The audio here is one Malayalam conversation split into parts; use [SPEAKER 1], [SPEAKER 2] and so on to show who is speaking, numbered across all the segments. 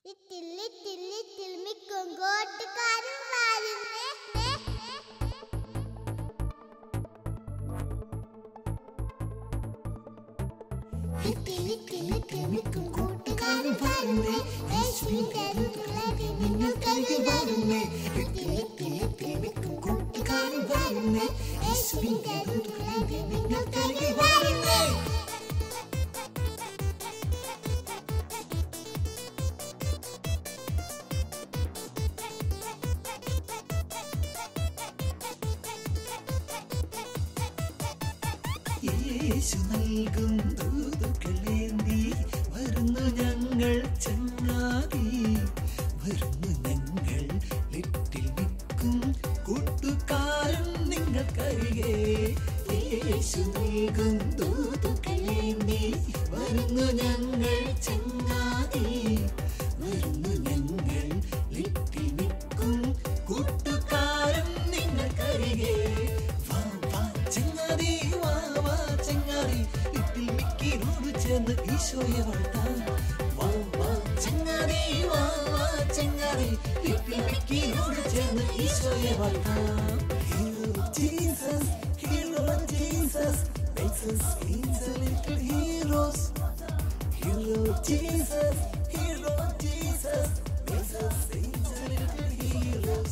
[SPEAKER 1] ലിറ്റിൽ ലിറ്റിൽ മിക്കും കോട്ടുകാരും വരുന്നേ ലിറ്റിൽ ലിറ്റിൽ ലിറ്റിൽ മിക്കും കൂട്ടുകാരും വരുന്നേ യേശുവിന്റെ ഋതുക്കളാകെ നിങ്ങൾക്കായി വരുന്നേ ലിറ്റിൽ ലിറ്റിൽ ലിറ്റിൽ മിക്കും കൂട്ടുകാരും വരുന്നേ യേശുവിന്റെ ഋതുക്കളാകെ നിങ്ങൾക്കായി വരുന്നേ
[SPEAKER 2] യേശു നൽകും ദൂതുകളേന്തി വരുന്നു ഞങ്ങൾ ചങ്ങാതി വരുന്നു ഞങ്ങൾ ലിറ്റിൽ നിൽക്കും കൂട്ടുകാരും നിങ്ങൾക്കരികെ യേശു നൽകും ദൂതുകളേന്തി വരുന്നു ഞങ്ങൾ ചങ്ങാതി വരുന്നു ഞങ്ങൾ ലിറ്റിൽ നിൽക്കും കൂട്ടുകാരും നിങ്ങൾക്കരികെ വാ വാ ചങ്ങാതി വാ വാ ചങ്ങാതി ലിറ്റിൽ മിക്കിനോട് ചേർന്ന് ഈശോയെ വളർത്താൻ വാ വാ ചങ്ങാതി വാ വാ ചങ്ങാതി ലിറ്റിൽ മിക്കിനോട് ചേർന്ന് ഈശോയെ വളർത്താം Hero Jesus, hero Jesus, makes us into little heroes. Hero Jesus, hero Jesus, makes us into little heroes.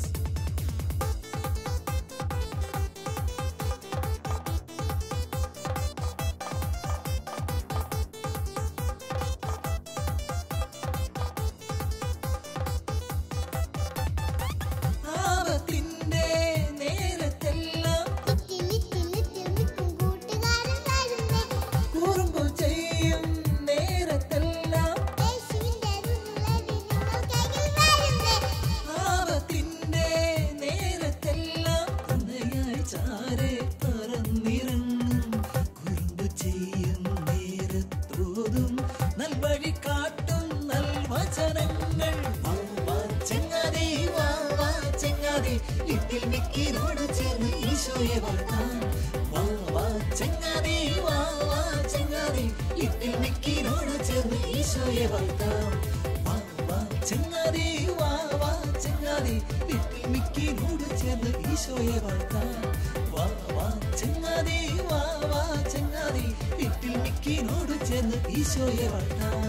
[SPEAKER 2] ആപത്തിന്റെ നേരത്തെല്ലാം
[SPEAKER 1] ലിറ്റിൽ ലിറ്റിൽ ലിറ്റിൽ മിക്കും കൂട്ടുകാരും വരുന്നേ
[SPEAKER 2] കുറുമ്പു ചെയ്യും നേരത്തെല്ലാം
[SPEAKER 1] യേശുവിന്റെ ഋതുക്കളാകെ നിങ്ങൾക്കായി വരുന്നേ
[SPEAKER 2] ആപത്തിന്റെ നേരത്തെല്ലാം തുണയായി ചാരെ പറന്നിറങ്ങും കുറുമ്പു ചെയ്യും നേരത്തോതും നൽവഴി കാട്ടും നൽവചനങ്ങൾ വാ, വാ, ചങ്ങാതി വാ വാ ചങ്ങാതി ലിറ്റിൽ മിക്കിനോട് ചേർന്ന് ഈശോയെ വളർത്താം വാ വാ ചങ്ങാതി വാ വാ ചങ്ങാതി ലിറ്റിൽ മിക്കിനോട് ചേർന്ന് ഈശോയെ വളർത്താം വാ വാ ചങ്ങാതി വാ വാ ചങ്ങാതി ലിറ്റിൽ മിക്കിനോട് ചേർന്ന് ഈശോയെ വളർത്താം വാ വാ ചങ്ങാതി വാ വാ ചങ്ങാതി ലിറ്റിൽ മിക്കിനോട് ചേർന്ന് ഈശോയെ വളർത്താം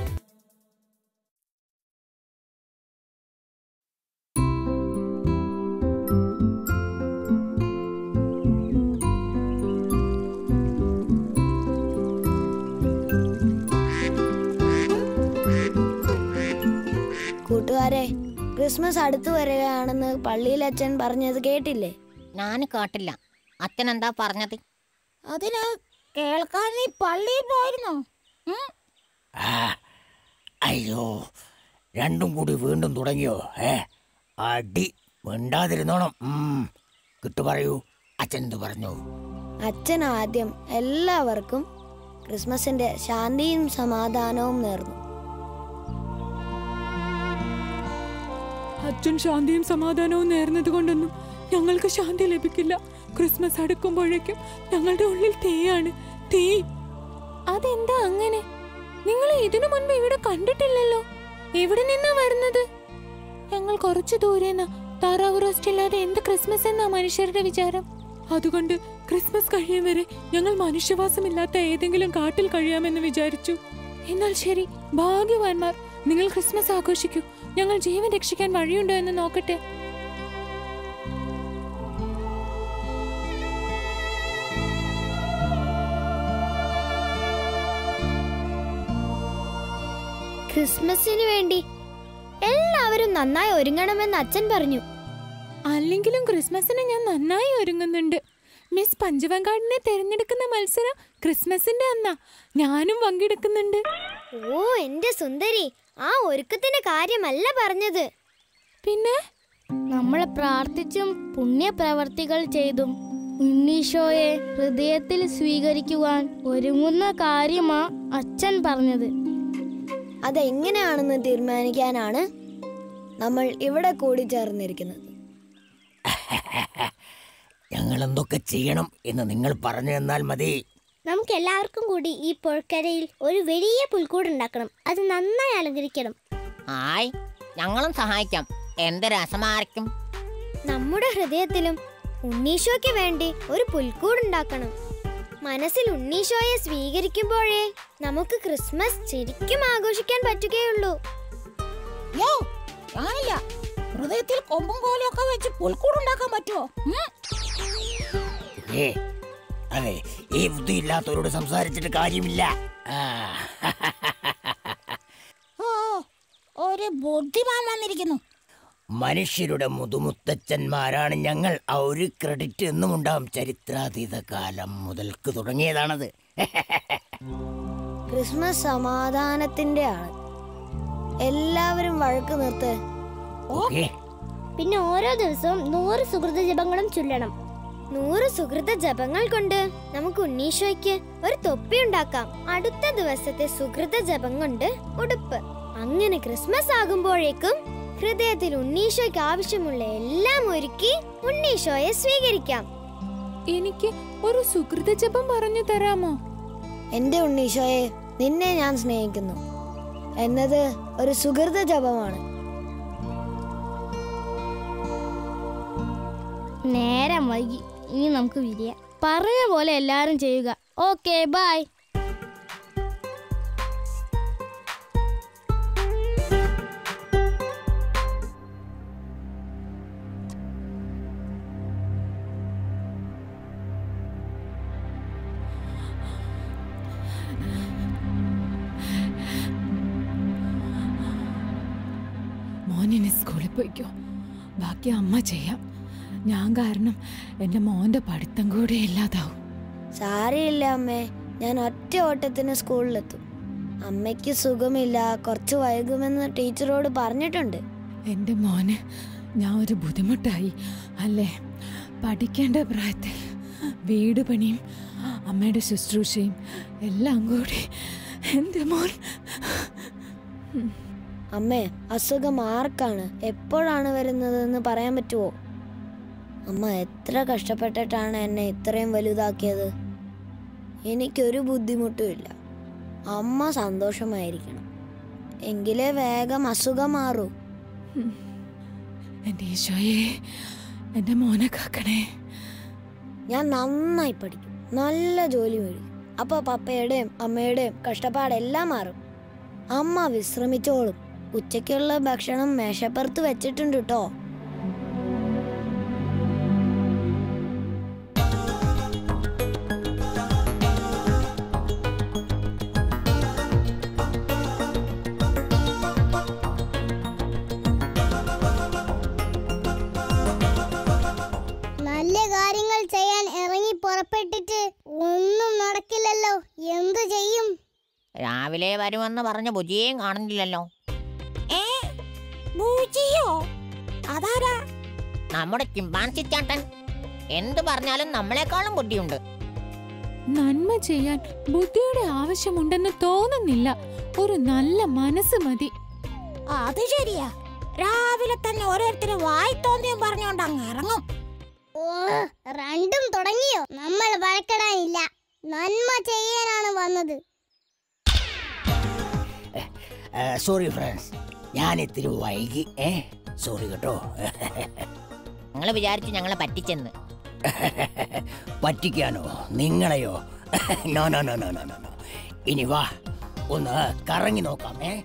[SPEAKER 3] കൂട്ടുകാരെ ക്രിസ്മസ് അടുത്തു വരികയാണെന്ന് പള്ളിയിൽ അച്ഛൻ പറഞ്ഞത് കേട്ടില്ലേ
[SPEAKER 4] ഞാൻ കേട്ടില്ല അച്ഛൻ എന്താ പറഞ്ഞത്
[SPEAKER 3] അതിന് കേൾക്കാൻ നീ പള്ളിയിൽ പോയിരുന്നോ
[SPEAKER 5] ആ, അയ്യോ രണ്ടും കൂടി വീണ്ടും തുടങ്ങിയോ ഏ അടി മിണ്ടാതിരുന്നോണം ഉം. കിട്ടു പറയൂ അച്ഛൻ എന്ത് പറഞ്ഞു
[SPEAKER 3] അച്ഛൻ ആദ്യം എല്ലാവർക്കും ക്രിസ്മസിന്റെ ശാന്തിയും സമാധാനവും നേർന്നു
[SPEAKER 6] അച്ഛൻ ശാന്തിയും സമാധാനവും നേർന്നത് കൊണ്ടൊന്നും ഞങ്ങൾക്ക് ശാന്തി ലഭിക്കില്ല ക്രിസ്മസ് അടുക്കുമ്പോഴേക്കും ഞങ്ങളുടെ ഉള്ളിൽ തീയാണ് തീ അതെന്താ അങ്ങനെ നിങ്ങൾ ഇതിനു മുൻപ് ഇവിടെ കണ്ടിട്ടില്ലല്ലോ എവിടെ നിന്നാ വരുന്നത് ഞങ്ങൾ കുറച്ചു ദൂരേന്നാ താറാവ് റോസ്റ്റ് ഇല്ലാതെ എന്ത് ക്രിസ്മസ് എന്നാ മനുഷ്യരുടെ വിചാരം അതുകൊണ്ട് ക്രിസ്മസ് കഴിയും വരെ ഞങ്ങൾ മനുഷ്യവാസമില്ലാത്ത ഏതെങ്കിലും കാട്ടിൽ കഴിയാമെന്ന് വിചാരിച്ചു എന്നാൽ ശരി ഭാഗ്യവാന്മാർ നിങ്ങൾ ക്രിസ്മസ് ആഘോഷിക്കൂ ഞങ്ങൾ ജീവൻ രക്ഷിക്കാൻ വഴിയുണ്ടോ എന്ന് നോക്കട്ടെ
[SPEAKER 1] ക്രിസ്മസിന് വേണ്ടി എല്ലാവരും നന്നായി ഒരുങ്ങണമെന്ന് അച്ഛൻ പറഞ്ഞു
[SPEAKER 6] അല്ലെങ്കിലും ക്രിസ്മസിന് ഞാൻ നന്നായി ഒരുങ്ങുന്നുണ്ട് മിസ് പഞ്ചവങ്കാടിനെ തിരഞ്ഞെടുക്കുന്ന മത്സരം ക്രിസ്മസിന്റെ അന്നാ ഞാനും പങ്കെടുക്കുന്നുണ്ട്
[SPEAKER 1] ഓ എന്റെ സുന്ദരി ആ ഒരുക്കത്തിന്റെ കാര്യമല്ല പറഞ്ഞത്
[SPEAKER 6] പിന്നെ
[SPEAKER 7] നമ്മൾ പ്രാർത്ഥിച്ചും പുണ്യപ്രവർത്തികൾ ചെയ്തും ഉണ്ണീശോയെ ഹൃദയത്തിൽ സ്വീകരിക്കുവാൻ ഒരുങ്ങുന്ന കാര്യമാ അച്ഛൻ പറഞ്ഞത്
[SPEAKER 3] അതെങ്ങനെയാണെന്ന് തീരുമാനിക്കാനാണ് നമ്മൾ ഇവിടെ കൂടി ചേർന്നിരിക്കുന്നത്
[SPEAKER 5] ഞങ്ങൾ എന്തൊക്കെ ചെയ്യണം എന്ന് നിങ്ങൾ പറഞ്ഞു തന്നാൽ മതി
[SPEAKER 1] നമുക്ക് എല്ലാവർക്കും കൂടി ഈ പുഴക്കരയിൽ ഒരു വലിയ പുൽക്കൂട് ഉണ്ടാക്കണം അത് നന്നായി അലങ്കരിക്കണം
[SPEAKER 4] ഹായ് ഞങ്ങളും സഹായിക്കാം എന്ത് രസമായിരിക്കും
[SPEAKER 1] നമ്മുടെ ഹൃദയത്തിലും ഉണ്ണീശോയ്ക്ക് വേണ്ടി ഒരു പുൽക്കൂടുണ്ടാക്കണം മനസ്സിൽ ഉണ്ണീശോയെ സ്വീകരിക്കുമ്പോഴേ നമുക്ക് ക്രിസ്മസ് ശരിക്കും ആഘോഷിക്കാൻ പറ്റുകയുള്ളൂ
[SPEAKER 8] യോ ഞാനില്ല ഹൃദയത്തിൽ കൊമ്പും കോലും ഒക്കെ വെച്ച് പുൽക്കൂടുണ്ടാക്കാൻ പറ്റുമോ ഉം?
[SPEAKER 5] ഏ അതെ ഈ ബുദ്ധി ഇല്ലാത്തവരോട് സംസാരിച്ചിട്ട് കാര്യമില്ല ആ,
[SPEAKER 8] ഓ ഒരു ബുദ്ധിമാൻ വന്നിരിക്കുന്നു
[SPEAKER 5] മനുഷ്യരുടെ മുതുമുത്തച്ഛന്മാരാണ് ഞങ്ങൾ ആ ഒരു ക്രെഡിറ്റ് എന്നും ഉണ്ടാവും ചരിത്രാതീത കാലം മുതൽക്ക് തുടങ്ങിയതാണത്
[SPEAKER 3] ക്രിസ്മസ് സമാധാനത്തിന്റെ ആണ് എല്ലാവരും വഴക്ക് നിർത്ത്
[SPEAKER 5] ഓക്കേ
[SPEAKER 7] പിന്നെ ഓരോ ദിവസവും നൂറ് സുഹൃത ജപങ്ങളും ചൊല്ലണം
[SPEAKER 1] നൂറ് സുഹൃത ജപങ്ങൾ കൊണ്ട് നമുക്ക് ഉണ്ണീശോയ്ക്ക് ഒരു തൊപ്പി ഉണ്ടാക്കാം അടുത്ത ദിവസത്തെ സുഹൃത ജപം കൊണ്ട് ഉടുപ്പ് അങ്ങനെ ക്രിസ്മസ് ആകുമ്പോഴേക്കും ഹൃദയത്തിൽ ഉണ്ണീശോയ്ക്ക് ആവശ്യമുള്ള എല്ലാം ഒരുക്കി ഉണ്ണീശോയെ സ്വീകരിക്കാം
[SPEAKER 6] എനിക്ക് ഒരു സുഹൃത ജപം പറഞ്ഞു തരാമോ
[SPEAKER 3] എന്റെ ഉണ്ണീശോയെ നിന്നെ ഞാൻ സ്നേഹിക്കുന്നു എന്നത് ഒരു സുഹൃത ജപമാണ്
[SPEAKER 7] നേരം വൈകി ഇനി നമുക്ക് വിരിയാം പറഞ്ഞ പോലെ എല്ലാരും ചെയ്യുക ഓക്കെ ബൈ
[SPEAKER 6] മോനിനി സ്കൂളിൽ പോയിക്കോ ബാക്കി അമ്മ ചെയ്യാം ഞാൻ കാരണം എൻ്റെ മോൻ്റെ പഠിത്തം കൂടെ ഇല്ലാതാവും
[SPEAKER 3] സാരമില്ല അമ്മേ ഞാൻ ഒറ്റ ഓട്ടത്തിന് സ്കൂളിലെത്തും അമ്മയ്ക്ക് സുഖമില്ല കുറച്ച് വൈകുമെന്ന് ടീച്ചറോട് പറഞ്ഞിട്ടുണ്ട്
[SPEAKER 6] എൻ്റെ മോന് ഞാൻ ഒരു ബുദ്ധിമുട്ടായി അല്ലേ പഠിക്കേണ്ട പ്രായത്തിൽ വീട് പണിയും അമ്മയുടെ ശുശ്രൂഷയും എല്ലാം കൂടി എൻ്റെ മോൻ
[SPEAKER 3] അമ്മേ അസുഖം ആർക്കാണ് എപ്പോഴാണ് വരുന്നതെന്ന് പറയാൻ പറ്റുമോ അമ്മ എത്ര കഷ്ടപ്പെട്ടിട്ടാണ് എന്നെ ഇത്രയും വലുതാക്കിയത് എനിക്കൊരു ബുദ്ധിമുട്ടുമില്ല അമ്മ സന്തോഷമായിരിക്കണം എങ്കിലേ വേഗം അസുഖം മാറൂ
[SPEAKER 6] എൻ്റെ ഈശോയെ എൻ്റെ മോനെ കാക്കണേ
[SPEAKER 3] ഞാൻ നന്നായി പഠിക്കും നല്ല ജോലി മേടിക്കും അപ്പോൾ പപ്പയുടെയും അമ്മയുടെയും കഷ്ടപ്പാടെല്ലാം മാറും അമ്മ വിശ്രമിച്ചോളും ഉച്ചയ്ക്കുള്ള ഭക്ഷണം മേശപ്പുറത്ത് വെച്ചിട്ടുണ്ട് കേട്ടോ
[SPEAKER 7] നല്ല കാര്യങ്ങൾ ചെയ്യാൻ ഇറങ്ങി പുറപ്പെട്ടിട്ട് ഒന്നും നടക്കില്ലല്ലോ എന്തു ചെയ്യും
[SPEAKER 4] രാവിലെ വരുമെന്ന് പറഞ്ഞ ബുജിയേയും കാണുന്നില്ലല്ലോ
[SPEAKER 8] ഏ ബൂജിയോ അതാരാ
[SPEAKER 4] നമ്മുടെ ചിമ്പാൻസി ചാട്ടൻ എന്ത് പറഞ്ഞാലും നമ്മളെക്കാളും ബുദ്ധിയുണ്ട്
[SPEAKER 6] നന്മ ചെയ്യാൻ ബുദ്ധിയുടെ ആവശ്യമുണ്ടെന്ന് തോന്നുന്നില്ല ഒരു നല്ല മനസ്സ് മതി
[SPEAKER 8] അത് ശരിയാ രാവിലെ തന്നെ ഓരോരുത്തരും വായി തോന്നിയും പറഞ്ഞുകൊണ്ട് അങ്ങ് ഇറങ്ങും
[SPEAKER 7] ഓ രണ്ടും തുടങ്ങിയോ നമ്മൾ വഴക്കിടാനില്ല നന്മ ചെയ്യാനാണ് വന്നത്
[SPEAKER 5] സോറി ഫ്രണ്ട്സ് ഞാൻ ഇത്തിരി വൈകി ഏ സോറി കേട്ടോ
[SPEAKER 4] നിങ്ങൾ വിചാരിച്ചു ഞങ്ങളെ പറ്റിച്ചെന്ന്
[SPEAKER 5] പറ്റിക്കാനോ നിങ്ങളെയോ no no no no no no no ഇനി വാ ഒന്ന് കറങ്ങി നോക്കാം ഏ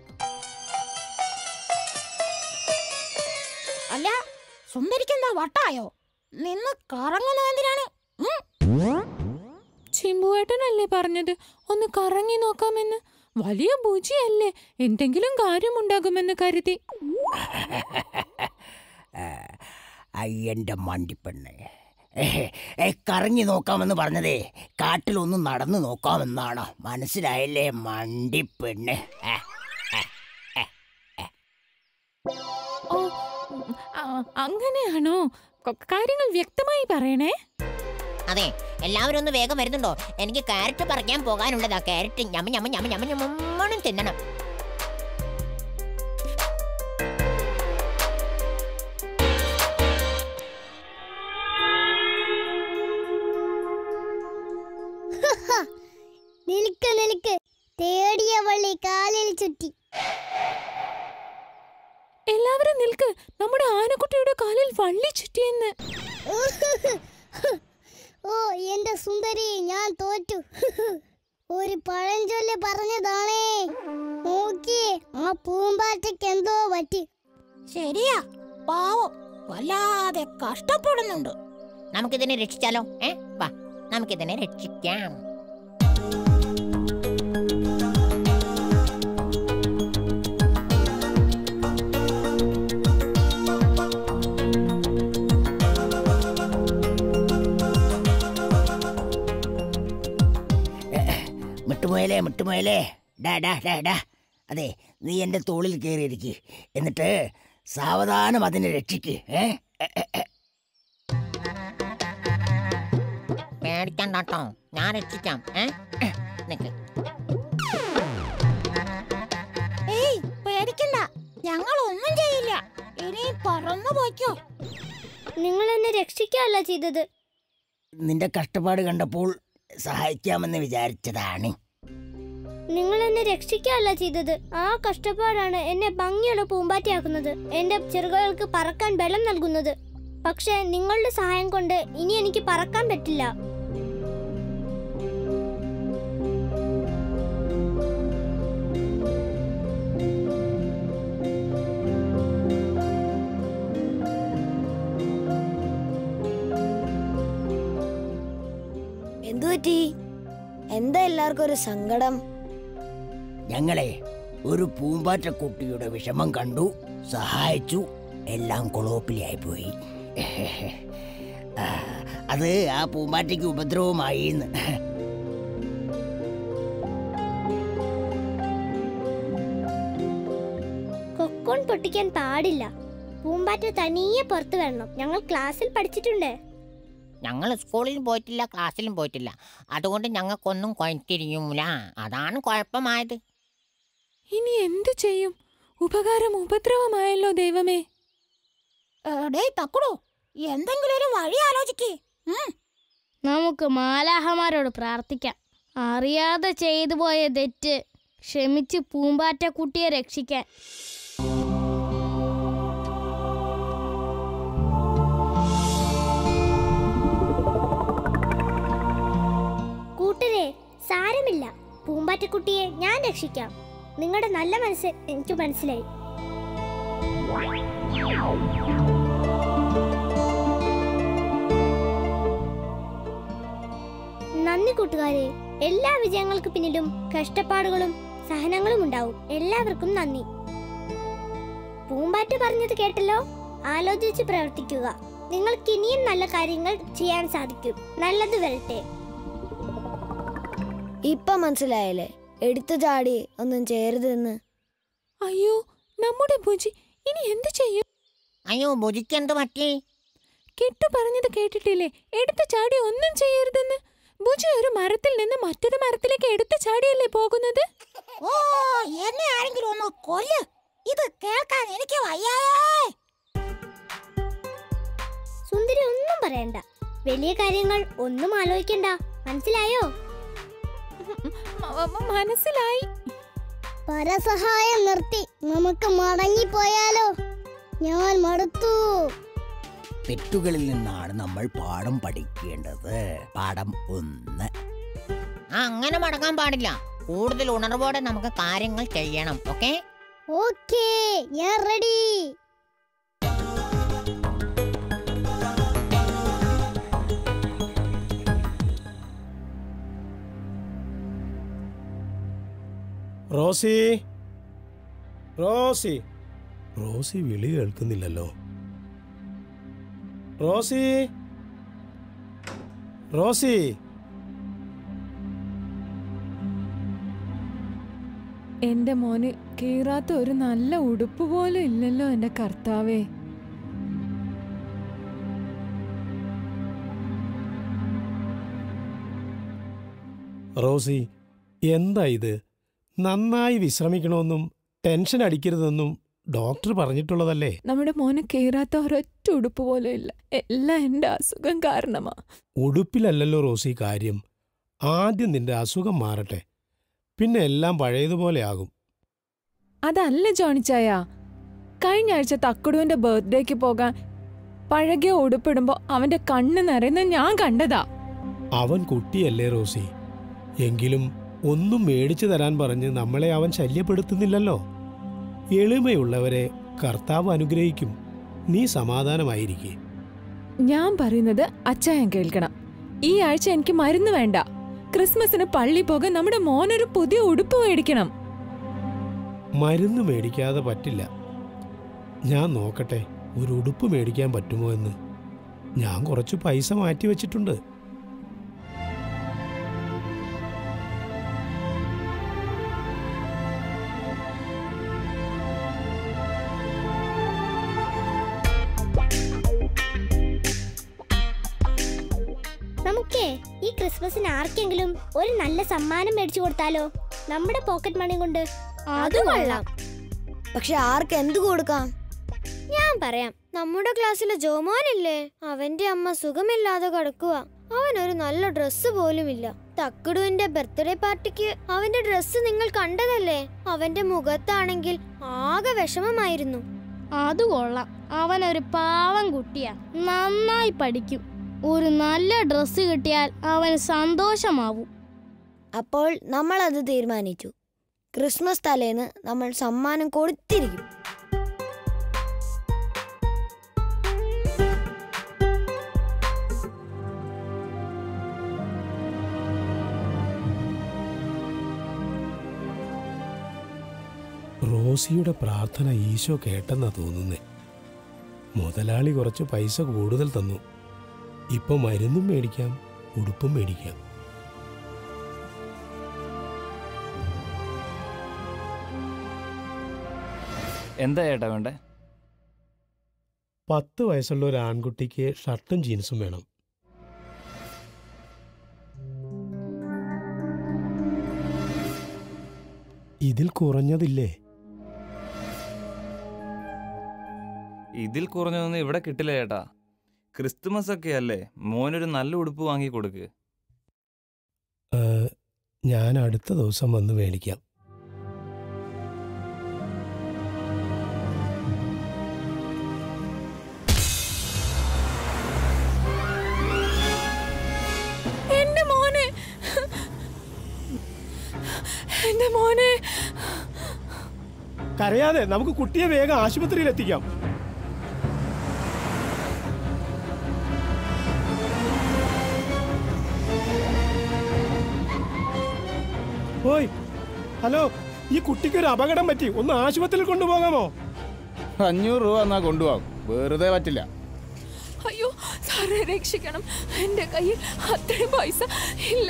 [SPEAKER 8] അല്ല സുന്ദരിക്കെന്താ വട്ടായോ നിന്ന് കറങ്ങുന്നത് എന്തിനാണ് ഉം?
[SPEAKER 6] ചിമ്പുവേട്ടനല്ലേ പറഞ്ഞത് ഒന്ന് കറങ്ങി നോക്കാമെന്ന് വലിയ ബുജിയല്ലേ എന്തെങ്കിലും കാര്യമുണ്ടാകുമെന്ന് കരുതി
[SPEAKER 5] അയ്യന്റെ മണ്ടിപ്പെണ്ണെ ഏ, ഏ, കറങ്ങി നോക്കാമെന്ന് പറഞ്ഞതേ കാട്ടിലൊന്ന് നടന്നു നോക്കാമെന്നാണോ മനസ്സിലായില്ലേ മണ്ടിപ്പെണ്ണ് ഏ,
[SPEAKER 6] ഓ ഉം, ആ, അങ്ങനെയാണോ ക- കാര്യങ്ങൾ വ്യക്തമായി പറയണേ
[SPEAKER 4] അതെ എല്ലാവരും ഒന്ന് വേഗം വരുന്നുണ്ടോ എനിക്ക് ക്യാരറ്റ് പറിക്കാൻ പോകാനുള്ളതാ ക്യാരറ്റ് ഞമ്മ ഞമ്മ ഞമ്മ ഞമ്മ ഞമ്മണം തിന്നണം
[SPEAKER 7] നിൽക്ക് നിൽക്ക് തേടിയ വള്ളി കാലിൽ ചുറ്റി
[SPEAKER 6] എല്ലാവരും നിൽക്ക് നമ്മുടെ ആനക്കുട്ടിയുടെ കാലിൽ വള്ളി ചുറ്റിയെന്ന്
[SPEAKER 7] ഓ എന്റെ സുന്ദരി ഞാൻ തോറ്റു ഒരു പഴഞ്ചൊല്ല് പറഞ്ഞതാണേ നോക്കിയേ ആ പൂമ്പാറ്റയ്ക്ക് എന്തോ പറ്റി
[SPEAKER 8] ശരിയാ പാവം വല്ലാതെ കഷ്ടപ്പെടുന്നുണ്ട്
[SPEAKER 4] നമുക്കിതിനെ രക്ഷിച്ചാലോ ഏ വാ നമുക്കിതിനെ രക്ഷിക്കാം
[SPEAKER 5] മിട്ടുമുയലേ മിട്ടുമുയലേ ഡാ ഡാ ഡാ ഡാ അതെ നീ എൻ്റെ തോളിൽ കയറിയിരിക്ക് എന്നിട്ട് സാവധാനം അതിനെ രക്ഷിക്ക് ഏ എ, എ, എ.
[SPEAKER 4] പേടിക്കണ്ട കേട്ടോ ഞാൻ രക്ഷിക്കാം ഏ ഏ, നിക്ക്
[SPEAKER 8] ഏയ് പേടിക്കണ്ട ഞങ്ങൾ ഒന്നും ചെയ്യില്ല ഇനി പറന്നു പോയിക്കോ
[SPEAKER 1] നിങ്ങൾ എന്നെ രക്ഷിക്കുകയല്ല ചെയ്തത്
[SPEAKER 5] നിന്റെ കഷ്ടപ്പാട് കണ്ടപ്പോൾ സഹായിക്കാമെന്ന് വിചാരിച്ചതാണ്
[SPEAKER 1] നിങ്ങൾ എന്നെ രക്ഷിക്കുകയല്ല ചെയ്തത് ആ കഷ്ടപ്പാടാണ് എന്നെ ഭംഗിയുള്ള പൂമ്പാറ്റയാക്കുന്നത് എന്റെ ചെറുകൾക്ക് പറക്കാൻ ബലം നൽകുന്നത് പക്ഷേ നിങ്ങളുടെ സഹായം കൊണ്ട് ഇനി എനിക്ക് പറക്കാൻ പറ്റില്ല
[SPEAKER 3] എന്തു പറ്റി എന്താ എല്ലാവർക്കും ഒരു സങ്കടം
[SPEAKER 5] ഞങ്ങളെ ഒരു പൂമ്പാറ്റക്കുട്ടിയുടെ വിഷമം കണ്ടു സഹായിച്ചു എല്ലാം കൊളോപ്പിലായി പോയി ആ, അത് ആ പൂമ്പാറ്റയ്ക്ക് ഉപദ്രവമായി എന്ന്
[SPEAKER 1] കൊക്കോൺ പൊട്ടിക്കാൻ പാടില്ല പൂമ്പാറ്റ തനിയെ പുറത്തു വരണം ഞങ്ങൾ ക്ലാസ്സിൽ പഠിച്ചിട്ടുണ്ട്
[SPEAKER 4] ഞങ്ങൾ സ്കൂളിലും പോയിട്ടില്ല ക്ലാസ്സിലും പോയിട്ടില്ല അതുകൊണ്ട് ഞങ്ങൾക്കൊന്നും കുഴത്തിരിയൂല അതാണ് കുഴപ്പമായത്
[SPEAKER 6] ഇനി എന്തു ചെയ്യും ഉപകാരം ഉപദ്രവമായല്ലോ ദൈവമേ
[SPEAKER 8] ഡേ തക്കുടു എന്തെങ്കിലും ഒരു വഴി ആലോചിക്കേ
[SPEAKER 7] നമുക്ക് മാലാഹമാരോട് പ്രാർത്ഥിക്കാം അറിയാതെ ചെയ്തു പോയ തെറ്റ് ക്ഷമിച്ച് പൂമ്പാറ്റ കുട്ടിയെ രക്ഷിക്കാൻ
[SPEAKER 1] കൂട്ടരെ സാരമില്ല പൂമ്പാറ്റക്കുട്ടിയെ ഞാൻ രക്ഷിക്കാം നിങ്ങളുടെ നല്ല മനസ്സ് എനിക്ക് മനസ്സിലായി നന്ദി കൂട്ടുകാരെ എല്ലാ വിജയങ്ങൾക്ക് പിന്നിലും കഷ്ടപ്പാടുകളും സഹനങ്ങളും ഉണ്ടാവും എല്ലാവർക്കും നന്ദി പൂമ്പാറ്റ പറഞ്ഞത് കേട്ടല്ലോ ആലോചിച്ച് പ്രവർത്തിക്കുക നിങ്ങൾക്ക് ഇനിയും നല്ല കാര്യങ്ങൾ ചെയ്യാൻ സാധിക്കും നല്ലത് വരട്ടെ
[SPEAKER 3] ഇപ്പൊ മനസ്സിലായല്ലേ എടുത്തു ചാടി ഒന്നും ചെയ്യരുതെന്ന്
[SPEAKER 6] അയ്യോ നമ്മുടെ ഭുജി ഇനി എന്തു ചെയ്യും
[SPEAKER 4] അയ്യോ ഭുജിക്കെന്ത് പറ്റി
[SPEAKER 6] കെട്ടു പറഞ്ഞത് കേട്ടിട്ടില്ലേ എടുത്തു ചാടി ഒന്നും ചെയ്യരുതെന്ന് ഭുജി ഒരു മരത്തിൽ നിന്ന് മറ്റൊരു മരത്തിലേക്ക് എടുത്തു ചാടിയല്ലേ പോകുന്നത്
[SPEAKER 8] ഓ എന്നെ ആരെങ്കിലും ഒന്ന് കൊല്ല് ഇത് കേൾക്കാൻ എനിക്ക് വയ്യായേ
[SPEAKER 1] സുന്ദരി ഒന്നും പറയണ്ട വലിയ കാര്യങ്ങൾ ഒന്നും ആലോചിക്കണ്ട മനസ്സിലായോ
[SPEAKER 6] മ- മ- മനസ്സിലായി
[SPEAKER 7] പരസഹായം നിർത്തി നമുക്ക് മടങ്ങിപ്പോയാലോ ഞാൻ മടുത്തു
[SPEAKER 5] തെറ്റുകളിൽ നിന്നാണ് നമ്മൾ പാഠം പഠിക്കേണ്ടത് പാഠം ഒന്ന്
[SPEAKER 4] ആ അങ്ങനെ മടങ്ങാൻ പാടില്ല കൂടുതൽ ഉണർവോടെ നമുക്ക് കാര്യങ്ങൾ ചെയ്യണം ഓക്കെ
[SPEAKER 7] ഓക്കേ ഞാൻ റെഡി
[SPEAKER 9] റോസി റോസി റോസി വിളി കേൾക്കുന്നില്ലല്ലോ റോസി റോസി
[SPEAKER 6] എന്റെ മോന് കീറാത്ത ഒരു നല്ല ഉടുപ്പ് പോലും ഇല്ലല്ലോ എന്റെ കർത്താവേ
[SPEAKER 9] റോസി എന്താ ഇത് നന്നായി വിശ്രമിക്കണമെന്നും ടെൻഷൻ അടിക്കരുതെന്നും ഡോക്ടർ പറഞ്ഞിട്ടുള്ളതല്ലേ
[SPEAKER 6] നമ്മുടെ മോന് കീറാത്ത ഒരൊറ്റ ഉടുപ്പ് പോലും ഇല്ല എല്ലാം എന്റെ അസുഖം കാരണമാ
[SPEAKER 9] ഉടുപ്പിലല്ലല്ലോ റോസി കാര്യം ആദ്യം നിന്റെ അസുഖം മാറട്ടെ പിന്നെ എല്ലാം പഴയതുപോലെ ആകും
[SPEAKER 6] അതല്ല ജോണിച്ചായ കഴിഞ്ഞ ആഴ്ച തക്കുടുവിന്റെ ബർത്ത്ഡേക്ക് പോകാൻ പഴകിയ ഉടുപ്പിടുമ്പോ അവന്റെ കണ്ണ് നിറയുന്ന ഞാൻ കണ്ടതാ
[SPEAKER 9] അവൻ കുട്ടിയല്ലേ റോസി എങ്കിലും ഒന്നും മേടിച്ചു തരാൻ പറഞ്ഞ് നമ്മളെ അവൻ ശല്യപ്പെടുത്തുന്നില്ലല്ലോ എളിമയുള്ളവരെ കർത്താവ് അനുഗ്രഹിക്കും നീ സമാധാനമായിരിക്കെ
[SPEAKER 6] ഞാൻ പറയുന്നത് അച്ചായൻ കേൾക്കണം ഈ ആഴ്ച എനിക്ക് മരുന്ന് വേണ്ട ക്രിസ്മസിന് പള്ളി പോകാൻ നമ്മുടെ മോനൊരു പുതിയ ഉടുപ്പ് മേടിക്കണം
[SPEAKER 9] മരുന്ന് മേടിക്കാതെ പറ്റില്ല ഞാൻ നോക്കട്ടെ ഒരു ഉടുപ്പ് മേടിക്കാൻ പറ്റുമോ എന്ന് ഞാൻ കുറച്ച് പൈസ മാറ്റി വെച്ചിട്ടുണ്ട്
[SPEAKER 7] നമുക്കേ ഈ ക്രിസ്മസിന് ആർക്കെങ്കിലും ഒരു നല്ല സമ്മാനം മേടിച്ചു കൊടുത്താലോ നമ്മുടെ പോക്കറ്റ് മണി കൊണ്ട്
[SPEAKER 1] അത് കൊള്ളാം
[SPEAKER 3] പക്ഷെ ആർക്ക് എന്ത് കൊടുക്കാം
[SPEAKER 1] ഞാൻ പറയാം നമ്മുടെ ക്ലാസ്സിലെ ജോമോനില്ലേ അവന്റെ അമ്മ സുഖമില്ലാതെ കിടക്കുക അവനൊരു നല്ല ഡ്രസ്സ് പോലുമില്ല തക്കുടുവിന്റെ ബർത്ത്ഡേ പാർട്ടിക്ക് അവന്റെ ഡ്രസ്സ് നിങ്ങൾ കണ്ടതല്ലേ അവന്റെ മുഖത്താണെങ്കിൽ ആകെ വിഷമമായിരുന്നു
[SPEAKER 7] അത് കൊള്ളാം അവനൊരു പാവം കുട്ടിയാ നന്നായി പഠിക്കും ഒരു നല്ല ഡ്രസ്സ് കിട്ടിയാൽ അവൻ സന്തോഷമാവും
[SPEAKER 3] അപ്പോൾ നമ്മൾ അത് തീരുമാനിച്ചു ക്രിസ്മസ് തലേന്ന് നമ്മൾ സമ്മാനം കൊടുത്തിരിക്കും
[SPEAKER 9] റോസിയുടെ പ്രാർത്ഥന ഈശോ കേട്ടെന്നാ തോന്നുന്നേ മുതലാളി കുറച്ച് പൈസ കൂടുതൽ തന്നു ഇപ്പൊ മരുന്നും മേടിക്കാം ഉടുപ്പും മേടിക്കാം
[SPEAKER 10] എന്താ ചേട്ടാ വേണ്ടേ
[SPEAKER 9] പത്ത് വയസ്സുള്ള ഒരു ആൺകുട്ടിക്ക് ഷർട്ടും ജീൻസും വേണം ഇതിൽ കുറഞ്ഞതില്ലേ
[SPEAKER 10] ഇതിൽ കുറഞ്ഞതൊന്നും ഇവിടെ കിട്ടില്ല ചേട്ടാ ക്രിസ്തുമസ് ഒക്കെ അല്ലേ മോനൊരു നല്ല ഉടുപ്പ് വാങ്ങി കൊടുക്ക്
[SPEAKER 9] ഏ, ഞാൻ അടുത്ത ദിവസം വന്ന് മേടിക്കാം
[SPEAKER 6] എന്റെ മോനെ എന്റെ മോനെ
[SPEAKER 9] കരയാതെ നമുക്ക് കുട്ടിയെ വേഗം ആശുപത്രിയിൽ എത്തിക്കാം ഓയ് ഹലോ ഈ കുട്ടിക്ക് ഒരു അപകടം പറ്റി ഒന്ന് ആശുപത്രിയിൽ കൊണ്ടുപോകാമോ
[SPEAKER 11] അഞ്ഞൂറ് രൂപ എന്നാ കൊണ്ടുപോകാം വെറുതെ പറ്റില്ല
[SPEAKER 6] അയ്യോ സാറെ രക്ഷിക്കണം എന്റെ കയ്യിൽ അത്രയും പൈസ ഇല്ല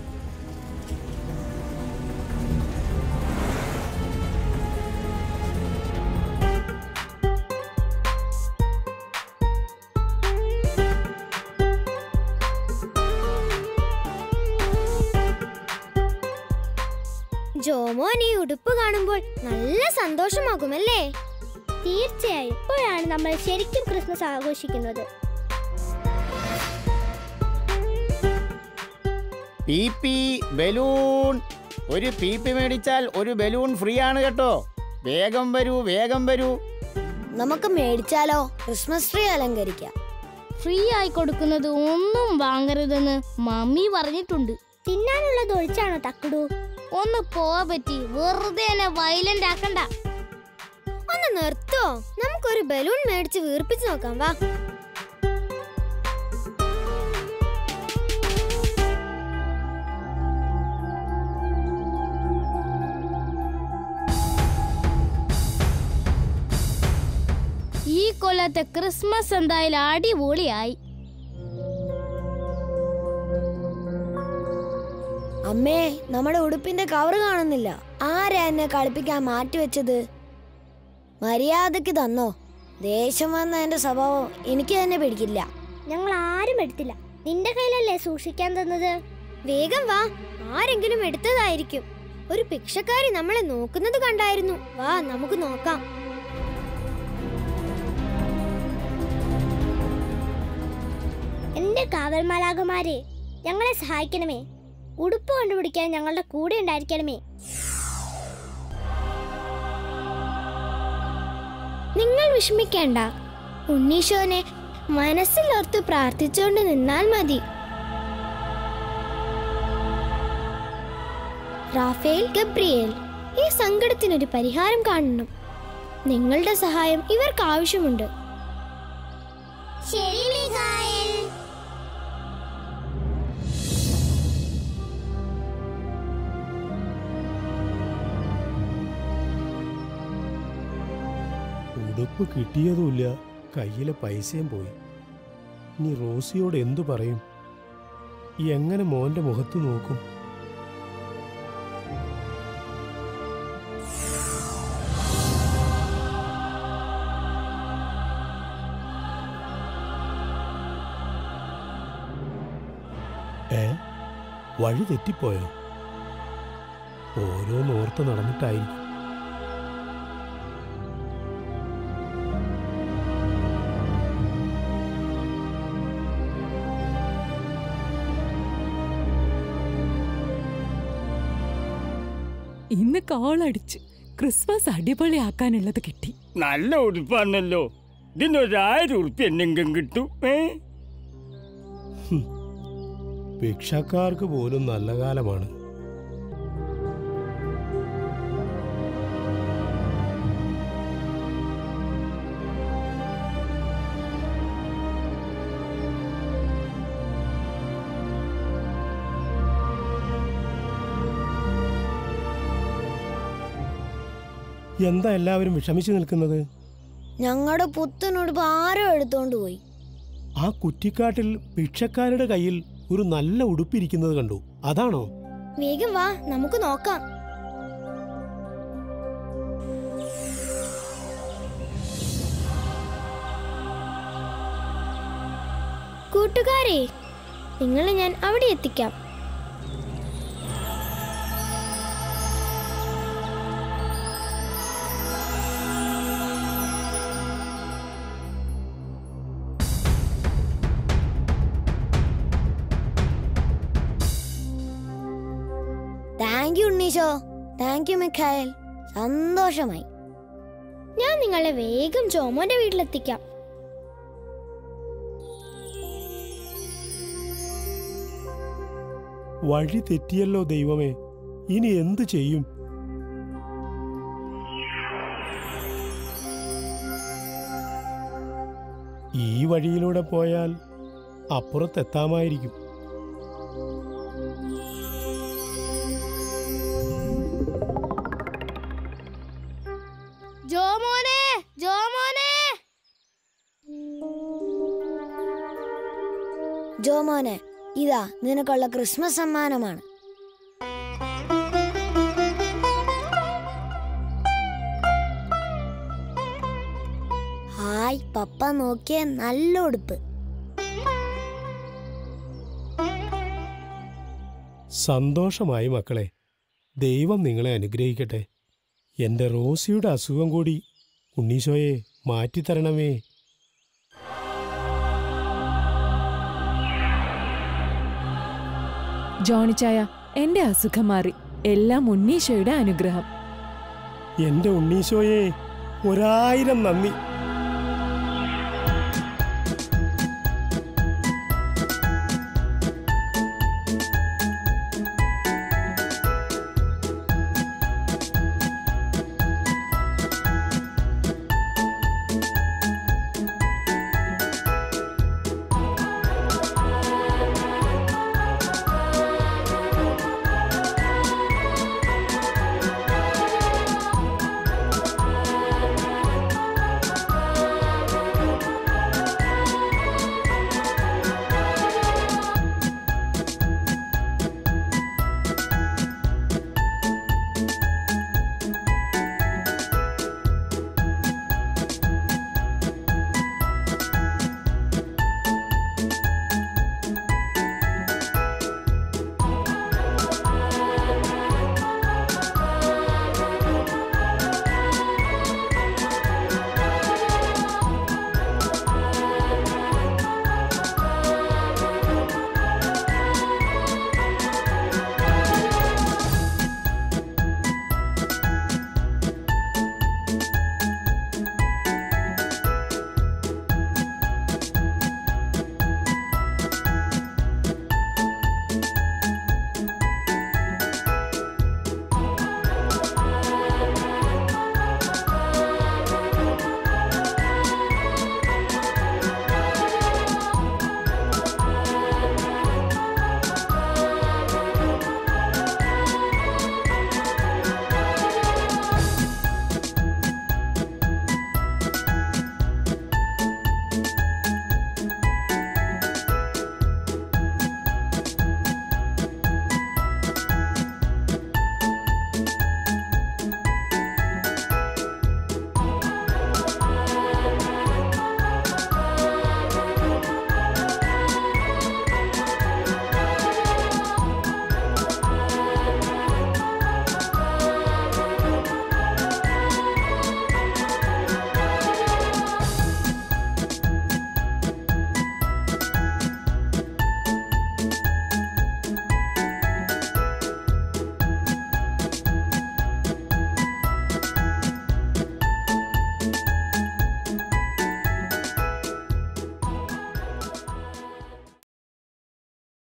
[SPEAKER 1] ജോമോൻ ഈ ഉടുപ്പ് കാണുമ്പോൾ നല്ല സന്തോഷമാകുമല്ലേ
[SPEAKER 7] തീർച്ചയായും ഇപ്പോഴാണ് നമ്മൾ ശരിക്കും ക്രിസ്മസ് ആഘോഷിക്കുന്നത്
[SPEAKER 11] പി പി ബലൂൺ ഒരു പി പി മേടിച്ചാൽ ഒരു ബലൂൺ ഫ്രീ ആണ് കേട്ടോ വേഗം വരൂ വേഗം വരൂ
[SPEAKER 3] നമുക്ക് മേടിച്ചാലോ ക്രിസ്മസ് ട്രീ അലങ്കരിക്കാം
[SPEAKER 7] ഫ്രീ ആയി കൊടുക്കുന്നത് ഒന്നും വാങ്ങരുതെന്ന് മമ്മി പറഞ്ഞിട്ടുണ്ട് തിന്നാനുള്ളത് ഒഴിച്ചാണോ തക്കുടു ഒന്ന് പോവാ പറ്റി വെറുതെ എന്നെ വയലന്റ് ആക്കണ്ട
[SPEAKER 1] ഒന്ന് നിർത്തോ നമുക്കൊരു ബലൂൺ മേടിച്ച് വീർപ്പിച്ച് നോക്കാം വാ
[SPEAKER 7] ഈ കൊല്ലത്തെ ക്രിസ്മസ് എന്തായാലും അടിപൊളിയായി
[SPEAKER 3] അമ്മേ നമ്മുടെ ഉടുപ്പിന്റെ കവർ കാണുന്നില്ല ആരാ എന്നെ കളിപ്പിക്കാൻ മാറ്റിവെച്ചത് മര്യാദക്ക് തന്നോ ദേഷ്യം വന്ന എന്റെ സ്വഭാവം എനിക്ക് തന്നെ പിടിക്കില്ല
[SPEAKER 7] ഞങ്ങൾ ആരും എടുത്തില്ല നിന്റെ കയ്യിലല്ലേ സൂക്ഷിക്കാൻ തന്നത്
[SPEAKER 1] വേഗം വാ ആരെങ്കിലും എടുത്തതായിരിക്കും ഒരു ഭിക്ഷക്കാരി നമ്മളെ നോക്കുന്നത് കണ്ടായിരുന്നു വാ നമുക്ക് നോക്കാം
[SPEAKER 7] എന്റെ കാവൽമാലാകുമാരെ ഞങ്ങളെ സഹായിക്കണമേ ഉടുപ്പ് കണ്ടുപിടിക്കാൻ ഞങ്ങളുടെ കൂടെ ഉണ്ടായിരിക്കണമേ
[SPEAKER 1] നിങ്ങൾ വിഷമിക്കേണ്ട ഉണ്ണീശോനെ മനസ്സിലോർത്ത് പ്രാർത്ഥിച്ചുകൊണ്ട് നിന്നാൽ മതി റാഫേൽ ഗബ്രിയേൽ ഈ സങ്കടത്തിനൊരു പരിഹാരം കാണണം നിങ്ങളുടെ സഹായം ഇവർക്ക് ആവശ്യമുണ്ട്
[SPEAKER 7] ശരി മിഖായേൽ
[SPEAKER 9] ഉടുപ്പ് കിട്ടിയതുമില്ല കയ്യിലെ പൈസയും പോയി ഇനി റോസിയോട് എന്തു പറയും എങ്ങനെ മോന്റെ മുഖത്ത് നോക്കും ഏ വഴി തെറ്റിപ്പോയോ ഓരോന്നോർത്ത് നടന്നിട്ടായിരിക്കും
[SPEAKER 6] ഇന്ന് കാളടിച്ച് ക്രിസ്മസ് അടിപൊളിയാക്കാനുള്ളത് കിട്ടി
[SPEAKER 12] നല്ല ഉടുപ്പാണല്ലോ ഇതിനൊരായിരം ഉറുപ്പ് എന്നെങ്കിലും കിട്ടും ഏ
[SPEAKER 9] ഭിക്ഷക്കാർക്ക് പോലും നല്ല കാലമാണ് എന്താ എല്ലാവരും വിഷമിച്ചു നിൽക്കുന്നത്
[SPEAKER 3] ഞങ്ങളുടെ പുത്തനുടുപ്പ് ആരോ എടുത്തോണ്ട് പോയി
[SPEAKER 9] ആ കുറ്റിക്കാട്ടിൽ ഭിക്ഷക്കാരുടെ കയ്യിൽ ഒരു നല്ല ഉടുപ്പിരിക്കുന്നത് കണ്ടു അതാണോ
[SPEAKER 1] വേഗം വാ നമുക്ക് നോക്കാം കൂട്ടുകാരെ നിങ്ങളെ ഞാൻ അവിടെ എത്തിക്കാം
[SPEAKER 3] thank you Unneesho thank you Mikhael സന്തോഷമായി
[SPEAKER 1] ഞാൻ നിങ്ങളെ വേഗം ജോമോന്റെ വീട്ടിലെത്തിക്കാം
[SPEAKER 9] വഴി തെറ്റിയല്ലോ ദൈവമേ ഇനി എന്തു ചെയ്യും ഈ വഴിയിലൂടെ പോയാൽ അപ്പുറത്തെത്താമായിരിക്കും
[SPEAKER 7] ജോമോനെ ജോമോനെ
[SPEAKER 3] ജോമോനെ ഇതാ നിനക്കുള്ള ക്രിസ്മസ് സമ്മാനമാണ് ഹായ് പപ്പ നോക്കിയ നല്ല ഉടുപ്പ്
[SPEAKER 9] സന്തോഷമായി മക്കളെ ദൈവം നിങ്ങളെ അനുഗ്രഹിക്കട്ടെ എൻ്റെ റോസിയുടെ അസുഖം കൂടി ഉണ്ണീശോയെ മാറ്റിത്തരണമേ
[SPEAKER 6] ജോണിച്ചായ എന്റെ അസുഖം മാറി എല്ലാം ഉണ്ണീശോയുടെ അനുഗ്രഹം
[SPEAKER 9] എൻ്റെ ഉണ്ണീശോയെ ഒരായിരം നന്ദി